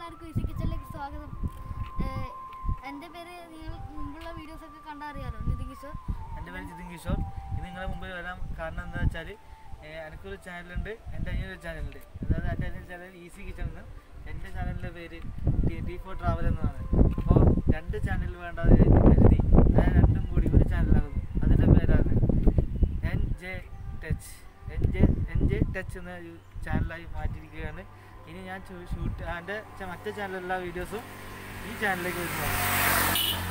എല്ലാവർക്കും ഈസി കിച്ചണിലേക്ക് സ്വാഗതം ഏഹ് എൻ്റെ പേര് നിങ്ങൾ മുമ്പുള്ള വീഡിയോസ് ഒക്കെ കണ്ടറിയാലോ നിതിൻ കിഷോർ എൻ്റെ പേര് ജിതിൻ കിഷോർ ഇത് നിങ്ങളെ മുമ്പിൽ വരാൻ കാരണം എന്താ വെച്ചാൽ എനിക്കൊരു ചാനലുണ്ട് എൻ്റെ അനിയൊരു ചാനലുണ്ട് അതായത് എൻ്റെ അനിയൻ ചാനൽ ഈസി കിച്ചൺ എന്ന് എൻ്റെ ചാനലിൻ്റെ പേര് ടി ടി ഫോർ ട്രാവൽ എന്നതാണ് അപ്പോൾ രണ്ട് ചാനൽ വേണ്ടത് കരുതി ഞാൻ രണ്ടും കൂടി ഒരു ചാനലാകുന്നു അതിൻ്റെ പേരാണ് N J touch N J N J touch എന്ന ഒരു ചാനലായി മാറ്റിയിരിക്കുകയാണ് ഇനി ഞാൻ ഷൂട്ട് എൻ്റെ മറ്റേ ചാനലിലുള്ള വീഡിയോസും ഈ ചാനലിലേക്ക് വരുന്നതാണ്